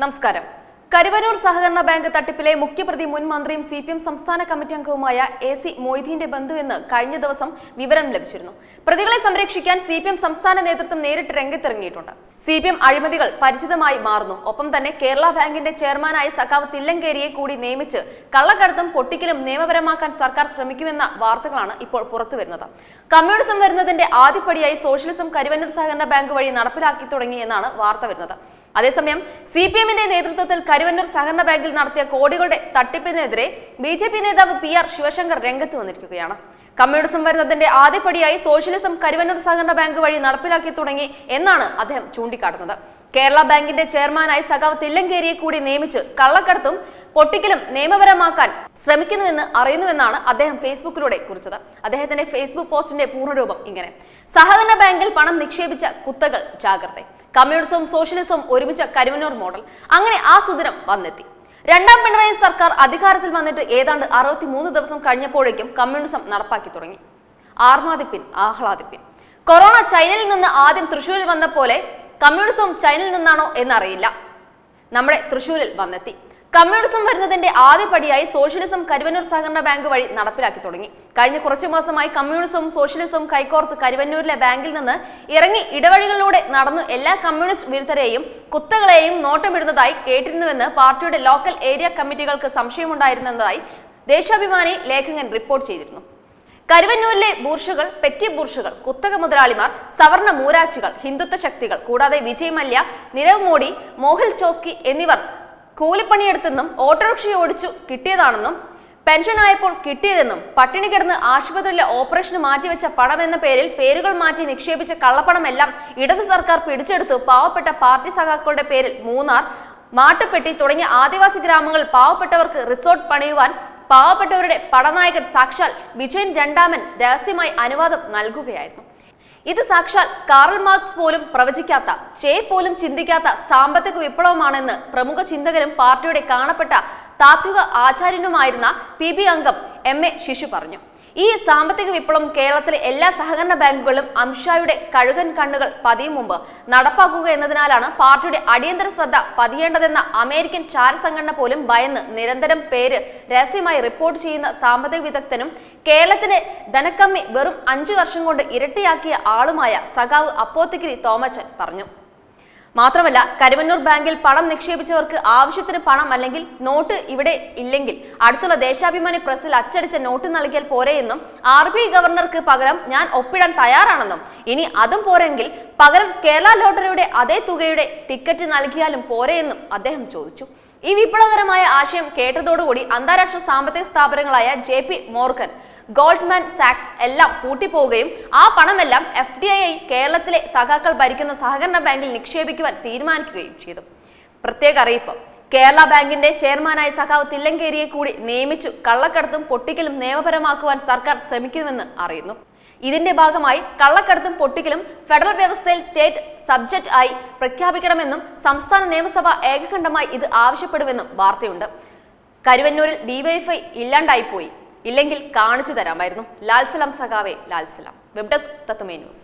നമസ്കാരം കരുവന്നൂർ സഹകരണ ബാങ്ക് തട്ടിപ്പിലെ മുഖ്യപ്രതി മുൻ മന്ത്രിയും സി പി എം സംസ്ഥാന കമ്മിറ്റി അംഗവുമായ എ സി മൊയ്തീന്റെ ബന്ധുവെന്ന് കഴിഞ്ഞ ദിവസം വിവരം ലഭിച്ചിരുന്നു പ്രതികളെ സംരക്ഷിക്കാൻ സി പി എം സംസ്ഥാന നേതൃത്വം നേരിട്ട് രംഗത്തിറങ്ങിയിട്ടുണ്ട് സി പി എം അഴിമതികൾ പരിചിതമായി മാറുന്നു ഒപ്പം തന്നെ കേരള ബാങ്കിന്റെ ചെയർമാനായ സഖാവ് തില്ലങ്കേരിയെ കൂടി നിയമിച്ച് കള്ളക്കടത്തും പൊട്ടിക്കലും നിയമപരമാക്കാൻ സർക്കാർ ശ്രമിക്കുമെന്ന വാർത്തകളാണ് ഇപ്പോൾ പുറത്തുവരുന്നത് കമ്മ്യൂണിസം വരുന്നതിന്റെ ആദ്യപടിയായി സോഷ്യലിസം കരുവന്നൂർ സഹകരണ ബാങ്ക് വഴി നടപ്പിലാക്കി തുടങ്ങി എന്നാണ് വാർത്ത വരുന്നത് അതേസമയം സി പി എമ്മിന്റെ നേതൃത്വത്തിൽ കരുവന്നൂർ സഹകരണ ബാങ്കിൽ നടത്തിയ കോടികളുടെ തട്ടിപ്പിനെതിരെ ബി ജെ പി നേതാവ് പി ആർ ശിവശങ്കർ രംഗത്ത് വന്നിരിക്കുകയാണ് കമ്മ്യൂണിസം വരുന്നതിന്റെ ആദ്യപടിയായി സോഷ്യലിസം കരുവന്നൂർ സഹകരണ ബാങ്ക് വഴി നടപ്പിലാക്കി തുടങ്ങി എന്നാണ് അദ്ദേഹം ചൂണ്ടിക്കാട്ടുന്നത് കേരള ബാങ്കിന്റെ ചെയർമാനായി സഖാവ് തില്ലങ്കേരിയെ കൂടി നിയമിച്ച് കള്ളക്കടത്തും പൊട്ടിക്കലും നിയമപരമാക്കാൻ ശ്രമിക്കുന്നുവെന്ന് അറിയുന്നുവെന്നാണ് അദ്ദേഹം ഫേസ്ബുക്കിലൂടെ കുറിച്ചത് അദ്ദേഹത്തിന്റെ ഫേസ്ബുക്ക് പോസ്റ്റിന്റെ പൂർണ്ണരൂപം ഇങ്ങനെ സഹകരണ ബാങ്കിൽ പണം നിക്ഷേപിച്ച കുത്തകൾ ജാഗ്രത കമ്മ്യൂണിസവും സോഷ്യലിസവും ഒരുമിച്ച കരുവന്നൂർ മോഡൽ അങ്ങനെ ആ സുദിനം വന്നെത്തി രണ്ടാം പിണറായി സർക്കാർ അധികാരത്തിൽ വന്നിട്ട് ഏതാണ്ട് അറുപത്തിമൂന്ന് ദിവസം കഴിഞ്ഞപ്പോഴേക്കും കമ്മ്യൂണിസം നടപ്പാക്കി തുടങ്ങി ആർമാദിപ്പിൻ ആഹ്ലാദിപ്പിൻ കൊറോണ ചൈനയിൽ നിന്ന് ആദ്യം തൃശ്ശൂരിൽ വന്ന പോലെ കമ്മ്യൂണിസവും ചൈനയിൽ നിന്നാണോ എന്നറിയില്ല നമ്മുടെ തൃശ്ശൂരിൽ വന്നെത്തി കമ്മ്യൂണിസം വരുന്നതിന്റെ ആദ്യപടിയായി സോഷ്യലിസം കരുവന്നൂർ സഹകരണ ബാങ്ക് വഴി നടപ്പിലാക്കി തുടങ്ങി കഴിഞ്ഞ കുറച്ചു മാസമായി കമ്മ്യൂണിസവും സോഷ്യലിസവും കൈകോർത്ത് കരുവന്നൂരിലെ ബാങ്കിൽ നിന്ന് ഇറങ്ങി ഇടവഴികളിലൂടെ നടന്നു എല്ലാ കമ്മ്യൂണിസ്റ്റ് വിരുദ്ധരെയും കുത്തകളെയും നോട്ടമിടുന്നതായി കേട്ടിരുന്നുവെന്ന് പാർട്ടിയുടെ ലോക്കൽ ഏരിയ കമ്മിറ്റികൾക്ക് സംശയമുണ്ടായിരുന്നതായി ദേശാഭിമാനി ലേഖകൻ റിപ്പോർട്ട് ചെയ്തിരുന്നു കരുവന്നൂരിലെ ബൂർഷകൾ പെറ്റി ബൂർഷകൾ കുത്തക മുതലാളിമാർ സവർണ മൂരാച്ചികൾ ഹിന്ദുത്വ ശക്തികൾ കൂടാതെ വിജയ് മല്യ നിരവ് മോഡി മോഹിൽ ചോസ്കി എന്നിവർ കൂലിപ്പണിയെടുത്തെന്നും ഓട്ടോറിക്ഷ ഓടിച്ചു കിട്ടിയതാണെന്നും പെൻഷനായപ്പോൾ കിട്ടിയതെന്നും പട്ടിണി കിടന്ന് ആശുപത്രിയിലെ ഓപ്പറേഷന് മാറ്റിവെച്ച പണം എന്ന പേരിൽ പേരുകൾ മാറ്റി നിക്ഷേപിച്ച കള്ളപ്പണമെല്ലാം ഇടത് സർക്കാർ പിടിച്ചെടുത്തു പാവപ്പെട്ട പാർട്ടി സഖാക്കളുടെ പേരിൽ മൂന്നാർ മാട്ടുപ്പെട്ടി തുടങ്ങിയ ആദിവാസി ഗ്രാമങ്ങളിൽ പാവപ്പെട്ടവർക്ക് റിസോർട്ട് പണിയുവാൻ പാവപ്പെട്ടവരുടെ പടനായകൻ സാക്ഷാൽ വിജയൻ രണ്ടാമൻ രഹസ്യമായി അനുവാദം നൽകുകയായിരുന്നു ഇത് സാക്ഷാൽ കാറൽ മാർക്സ് പോലും പ്രവചിക്കാത്ത ചേ പോലും ചിന്തിക്കാത്ത സാമ്പത്തിക വിപ്ലവമാണെന്ന് പ്രമുഖ ചിന്തകനും പാർട്ടിയുടെ കാണപ്പെട്ട താത്വിക ആചാര്യനുമായിരുന്ന പി ബി അംഗം എം എ ശിശു പറഞ്ഞു ഈ സാമ്പത്തിക വിപ്ലവം കേരളത്തിലെ എല്ലാ സഹകരണ ബാങ്കുകളും അംഷായുടെ കഴുകൻ കണ്ണുകൾ പതിയും മുമ്പ് നടപ്പാക്കുക എന്നതിനാലാണ് പാർട്ടിയുടെ അടിയന്തര ശ്രദ്ധ പതിയേണ്ടതെന്ന അമേരിക്കൻ ചാരസംഘടന പോലും ഭയന്ന് നിരന്തരം പേര് രഹസ്യമായി റിപ്പോർട്ട് ചെയ്യുന്ന സാമ്പത്തിക വിദഗ്ധനും കേരളത്തിന്റെ ധനക്കമ്മി വെറും അഞ്ചു വർഷം കൊണ്ട് ഇരട്ടിയാക്കിയ ആളുമായ സഖാവ് അപ്പോത്തിക്കിരി തോമച്ചൻ പറഞ്ഞു മാത്രമല്ല കരുവന്നൂർ ബാങ്കിൽ പണം നിക്ഷേപിച്ചവർക്ക് ആവശ്യത്തിന് പണം അല്ലെങ്കിൽ നോട്ട് ഇവിടെ ഇല്ലെങ്കിൽ അടുത്തുള്ള ദേശാഭിമാനി പ്രസിൽ അച്ചടിച്ച നോട്ട് നൽകിയാൽ പോരെയെന്നും ആർ ബി ഐ ഗവർണർക്ക് പകരം ഞാൻ ഒപ്പിടാൻ തയ്യാറാണെന്നും ഇനി അതും പോരെങ്കിൽ പകരം കേരള ലോട്ടറിയുടെ അതേ തുകയുടെ ടിക്കറ്റ് നൽകിയാലും പോരെയെന്നും അദ്ദേഹം ചോദിച്ചു ഈ വിപ്ലവകരമായ ആശയം കേട്ടതോടുകൂടി അന്താരാഷ്ട്ര സാമ്പത്തിക സ്ഥാപനങ്ങളായ ജെ പി മോർഗൻ ഗോൾഡ്മാൻ സാക്സ് എല്ലാം പൂട്ടിപ്പോവുകയും ആ പണമെല്ലാം എഫ് ഡി ഐ കേരളത്തിലെ സഖാക്കൾ ഭരിക്കുന്ന സഹകരണ ബാങ്കിൽ നിക്ഷേപിക്കുവാൻ തീരുമാനിക്കുകയും ചെയ്തു പ്രത്യേക അറിയിപ്പ് കേരള ബാങ്കിന്റെ ചെയർമാനായ സഖാവ് തില്ലങ്കേരിയെ കൂടി നിയമിച്ചു കള്ളക്കടത്തും പൊട്ടിക്കലും നിയമപരമാക്കുവാൻ സർക്കാർ ശ്രമിക്കുമെന്ന് അറിയുന്നു ഇതിന്റെ ഭാഗമായി കള്ളക്കടത്തും പൊട്ടിക്കലും ഫെഡറൽ വ്യവസ്ഥയിൽ സ്റ്റേറ്റ് സബ്ജക്റ്റ് ആയി പ്രഖ്യാപിക്കണമെന്നും സംസ്ഥാന നിയമസഭ ഏകകണ്ഠമായി ഇത് ആവശ്യപ്പെടുമെന്നും വാർത്തയുണ്ട് കരുവന്നൂരിൽ ഡിവൈഎഫ്ഐ ഇല്ലാണ്ടായിപ്പോയി ഇല്ലെങ്കിൽ കാണിച്ചു തരാമായിരുന്നു ലാൽസലാം സഖാവേ ലാൽസലാം വെബ് ഡെസ്ക് തത്തുമേ ന്യൂസ്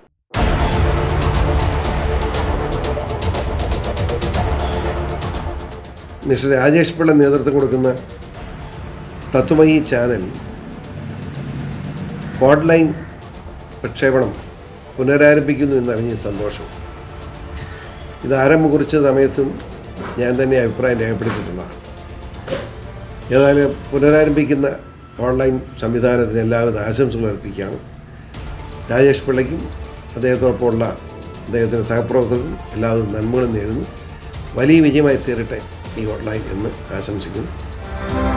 മിസ്റ്റർ രാജേഷ് പിള്ള നേതൃത്വം കൊടുക്കുന്ന തത്വമയി ചാനൽ ഓൺലൈൻ പ്രക്ഷേപണം പുനരാരംഭിക്കുന്നു എന്നറിഞ്ഞ സന്തോഷം ഇത് ആരംഭം കുറിച്ച സമയത്തും ഞാൻ തന്നെ അഭിപ്രായം രേഖപ്പെടുത്തിയിട്ടുള്ളതാണ് ഏതായാലും പുനരാരംഭിക്കുന്ന ഓൺലൈൻ സംവിധാനത്തിന് എല്ലാവിധ ആശംസകൾ അർപ്പിക്കുകയാണ് രാജേഷ് പിള്ളയ്ക്കും അദ്ദേഹത്തോടൊപ്പമുള്ള അദ്ദേഹത്തിൻ്റെ സഹപ്രവർത്തകർക്കും എല്ലാവിധ നന്മകളും നേരുന്നു വലിയ വിജയമായി തീരട്ടെ ഈ ഓൺലൈൻ എന്ന് ആശംസിക്കുന്നു